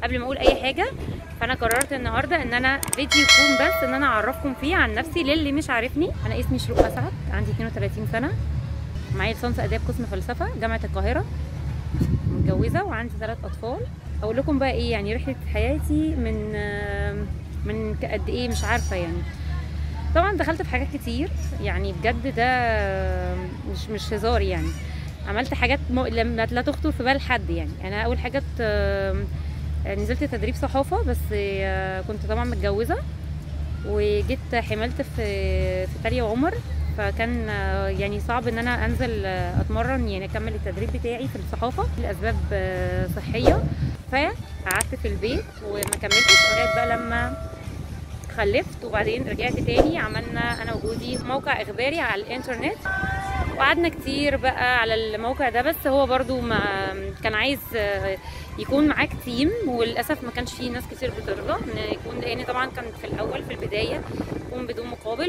قبل ما اقول اي حاجه فانا قررت النهارده ان انا فيديو يكون بس ان انا اعرفكم فيه عن نفسي للي مش عارفني انا اسمي شروق اسعد عندي 32 سنه معايا ليسانس اداب قسم فلسفه جامعه القاهره متجوزه وعندي ثلاث اطفال اقول لكم بقى ايه يعني رحله حياتي من من قد ايه مش عارفه يعني طبعا دخلت في حاجات كتير يعني بجد ده مش مش هزار يعني عملت حاجات م... لما لا تخطر في بال حد يعني انا اول حاجه نزلت تدريب صحافه بس كنت طبعا متجوزه وجيت حملت في في تالية وعمر فكان يعني صعب ان انا انزل اتمرن يعني اكمل التدريب بتاعي في الصحافه لاسباب صحيه فقعدت في البيت وما كملتش لغايه بقى لما خلفت وبعدين رجعت تاني عملنا انا وجوزي موقع اخباري على الانترنت وقعدنا كتير بقى على الموقع ده بس هو برضو ما كان عايز يكون معاك تيم وللاسف ما كانش فيه ناس كتير بترضى ان يكون لان طبعا كان في الاول في البدايه يكون بدون مقابل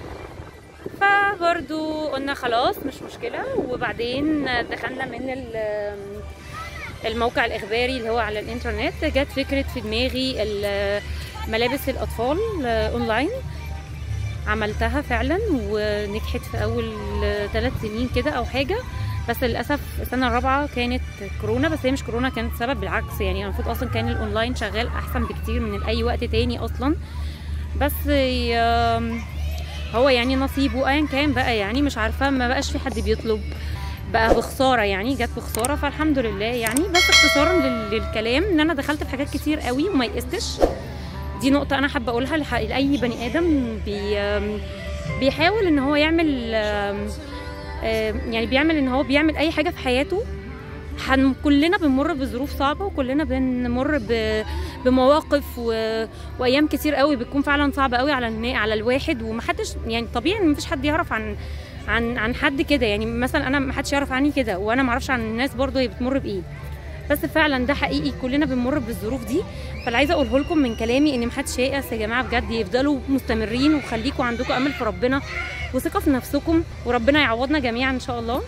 فبرضو قلنا خلاص مش مشكله وبعدين دخلنا من الموقع الاخباري اللي هو على الانترنت جت فكره في دماغي ملابس الاطفال اونلاين عملتها فعلا ونجحت في اول ثلاث سنين كده او حاجه بس للاسف السنه الرابعه كانت كورونا بس هي مش كورونا كانت سبب بالعكس يعني المفروض اصلا كان الاونلاين شغال احسن بكتير من اي وقت تاني اصلا بس هو يعني نصيبه ايا كان بقى يعني مش عارفه ما بقاش في حد بيطلب بقى بخساره يعني جت بخساره فالحمد لله يعني بس اختصارا للكلام ان انا دخلت في حاجات كتير قوي وما يئستش دي نقطة أنا حابة أقولها لأي بني آدم بي بيحاول إن هو يعمل يعني بيعمل إن هو بيعمل أي حاجة في حياته حن كلنا بنمر بظروف صعبة وكلنا بنمر بمواقف و... وأيام كتير قوي بتكون فعلا صعبة قوي على على الواحد ومحدش يعني طبيعي إن مفيش حد يعرف عن عن عن حد كده يعني مثلا أنا محدش يعرف عني كده وأنا معرفش عن الناس برضه هي بتمر بإيه بس فعلا ده حقيقي كلنا بنمر بالظروف دي فاللي عايزه اقوله لكم من كلامي ان محدش ييأس يا جماعه بجد يفضلوا مستمرين وخليكم عندكم امل في ربنا وثقه في نفسكم وربنا يعوضنا جميعا ان شاء الله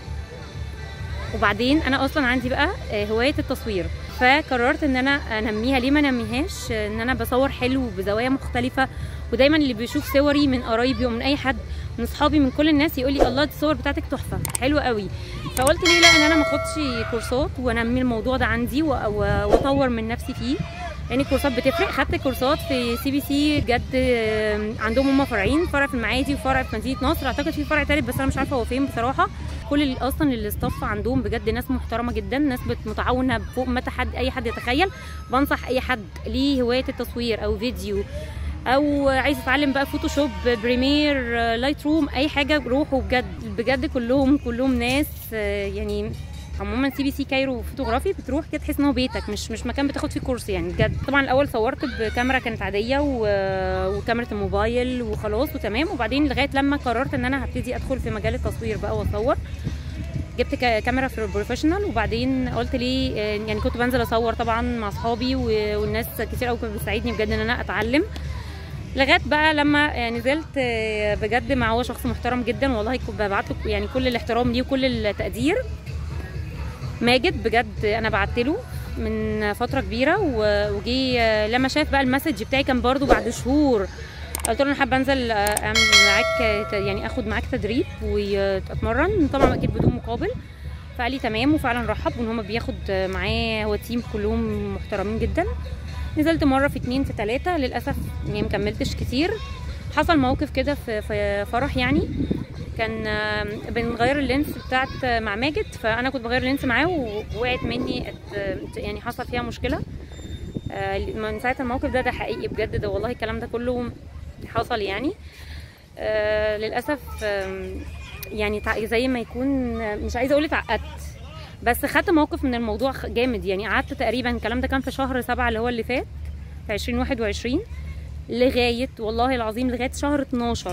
وبعدين انا اصلا عندي بقى هوايه التصوير فقررت ان انا انميها ليه ما انميهاش ان انا بصور حلو بزوايا مختلفه ودايما اللي بيشوف صوري من قرايبي ومن اي حد من اصحابي من كل الناس يقول لي الله دي الصور بتاعتك تحفه حلوه قوي فقلت ليه لا ان انا ما اخدش كورسات وانمي الموضوع ده عندي واطور من نفسي فيه يعني الكورسات بتفرق خدت كورسات في سي بي سي بجد عندهم هم فرعين فرع في المعادي وفرع في مدينه نصر اعتقد في فرع تالت بس انا مش عارفه هو فين بصراحه كل اللي اصلا الاستاف عندهم بجد ناس محترمه جدا ناس متعاونه فوق ما حد اي حد يتخيل بنصح اي حد ليه هوايه التصوير او فيديو او عايز اتعلم بقى فوتوشوب بريمير لايت روم اي حاجه روحوا بجد بجد كلهم كلهم ناس يعني عموما سي بي سي كايرو فوتوغرافي بتروح كده تحس ان هو بيتك مش مش مكان بتاخد فيه كورس يعني بجد طبعا الاول صورت بكاميرا كانت عاديه و... وكاميرا الموبايل وخلاص وتمام وبعدين لغايه لما قررت ان انا هبتدي ادخل في مجال التصوير بقى واصور جبت كاميرا في البروفيشنال وبعدين قلت ليه يعني كنت بنزل اصور طبعا مع اصحابي والناس كتير قوي كانت بتساعدني بجد ان انا اتعلم لغايه بقى لما نزلت بجد مع هو شخص محترم جدا والله ببعت له يعني كل الاحترام ليه وكل التقدير ماجد بجد انا بعت له من فتره كبيره وجي لما شاف بقى المسج بتاعي كان برضو بعد شهور قلت له انا حابه انزل اعمل معاك يعني اخد معاك تدريب واتمرن طبعا اكيد بدون مقابل فقال لي تمام وفعلا رحب وان هو بياخد معاه هو تيم كلهم محترمين جدا نزلت مره في اتنين في تلاته للاسف يعني مكملتش كتير حصل موقف كده في, في فرح يعني كان بنغير اللينس بتاعت مع ماجد فانا كنت بغير اللينس معاه ووقعت مني يعني حصل فيها مشكله من ساعه الموقف ده ده حقيقي بجد ده والله الكلام ده كله حصل يعني للاسف يعني زي ما يكون مش عايزه اقول اتعقدت بس خدت موقف من الموضوع جامد يعني قعدت تقريبا الكلام ده كان في شهر سبعة اللي هو اللي فات في 2021 لغايه والله العظيم لغايه شهر 12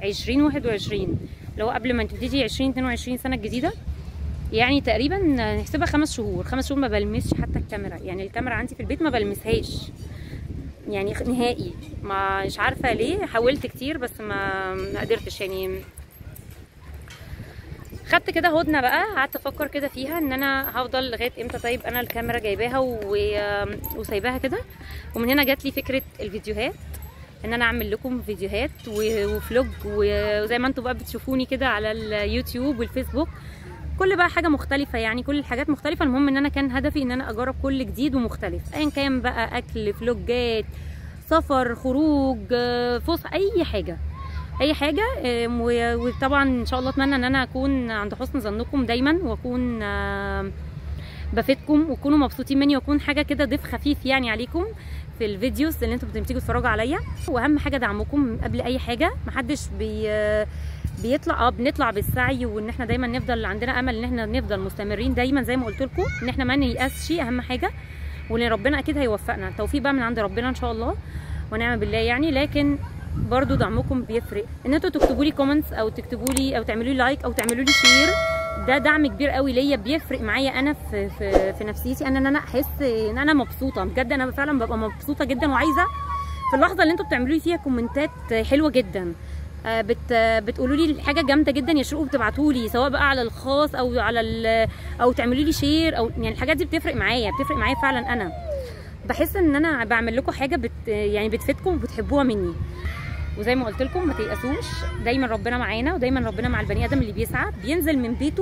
2021 اللي هو قبل ما تبتدي 2022 سنه الجديده يعني تقريبا نحسبها خمس شهور خمس شهور ما بلمسش حتى الكاميرا يعني الكاميرا عندي في البيت ما بلمسهاش يعني نهائي ما مش عارفه ليه حاولت كتير بس ما ما قدرتش يعني خدت كده هدنه بقى قعدت افكر كده فيها ان انا هفضل لغايه امتى طيب انا الكاميرا جايباها و... وسايباها كده ومن هنا جات لي فكره الفيديوهات ان انا اعمل لكم فيديوهات و- وفلوج و- وزي ما انتم بقى بتشوفوني كده على اليوتيوب والفيسبوك كل بقى حاجه مختلفه يعني كل الحاجات مختلفه المهم ان انا كان هدفي ان انا اجرب كل جديد ومختلف ايا كان بقى اكل فلوجات سفر خروج آه، فسح اي حاجه اي حاجه آم، و- وطبعا ان شاء الله اتمنى ان انا اكون عند حسن ظنكم دايما واكون آم، بفيدكم وتكونوا مبسوطين مني واكون حاجه كده ضيف خفيف يعني عليكم في الفيديوز اللي انتوا بتيجوا تتفرجوا عليا واهم حاجه دعمكم قبل اي حاجه محدش بي بيطلع اه بنطلع بالسعي وان احنا دايما نفضل عندنا امل ان احنا نفضل مستمرين دايما زي ما قلت لكم ان احنا ما نيأسش اهم حاجه وان ربنا اكيد هيوفقنا التوفيق بقى من عند ربنا ان شاء الله ونعم بالله يعني لكن برضو دعمكم بيفرق ان انتوا تكتبوا لي كومنتس او تكتبوا لي او تعملوا لي لايك او تعملوا لي شير ده دعم كبير قوي ليا بيفرق معايا انا في في, في نفسيتي انا ان انا احس ان انا مبسوطه بجد انا فعلا ببقى مبسوطه جدا وعايزه في اللحظه اللي انتوا بتعملوا لي فيها كومنتات حلوه جدا آه، بت آه، بتقولوا لي حاجه جامده جدا يشرقوا بتبعتوا لي سواء بقى على الخاص او على ال- او تعملوا لي شير او يعني الحاجات دي بتفرق معايا بتفرق معايا فعلا انا بحس ان انا بعمل لكم حاجه بت يعني بتفيدكم وبتحبوها مني وزي ما قلت لكم ما تيأسوش دايما ربنا معانا ودايما ربنا مع البني ادم اللي بيسعى بينزل من بيته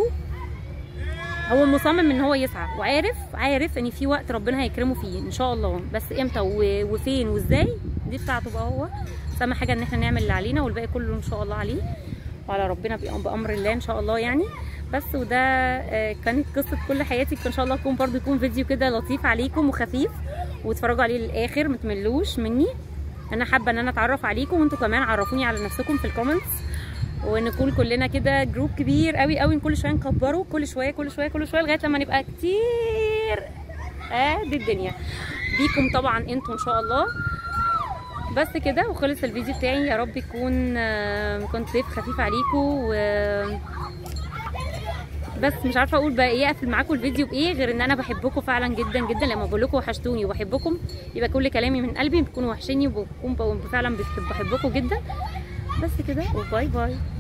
هو مصمم ان هو يسعى وعارف عارف ان في وقت ربنا هيكرمه فيه ان شاء الله بس امتى و- وفين وازاي دي بتاعته بقى هو بس اهم حاجه ان احنا نعمل اللي علينا والباقي كله ان شاء الله عليه وعلى ربنا بأم- بامر الله ان شاء الله يعني بس وده آه، كانت قصه كل حياتي ان شاء الله يكون برضو يكون فيديو كده لطيف عليكم وخفيف وتتفرجوا عليه للاخر ما تملوش مني انا حابه ان انا اتعرف عليكم وانتوا كمان عرفوني على نفسكم في الكومنتس ونكون كلنا كده جروب كبير قوي قوي كل شويه نكبره كل شويه كل شويه كل شويه لغايه لما نبقى كتير قد الدنيا بيكم طبعا انتوا ان شاء الله بس كده وخلص الفيديو بتاعي يا رب يكون آه، كنت ضيف خفيف عليكم و بس مش عارفه اقول بقى ايه اقفل معاكم الفيديو بايه غير ان انا بحبكم فعلا جدا جدا لما بقول لكم وحشتوني وبحبكم يبقى كل كلامي من قلبي بتكونوا وحشيني وبكون فعلا بحب بحبكم جدا بس كده وباي باي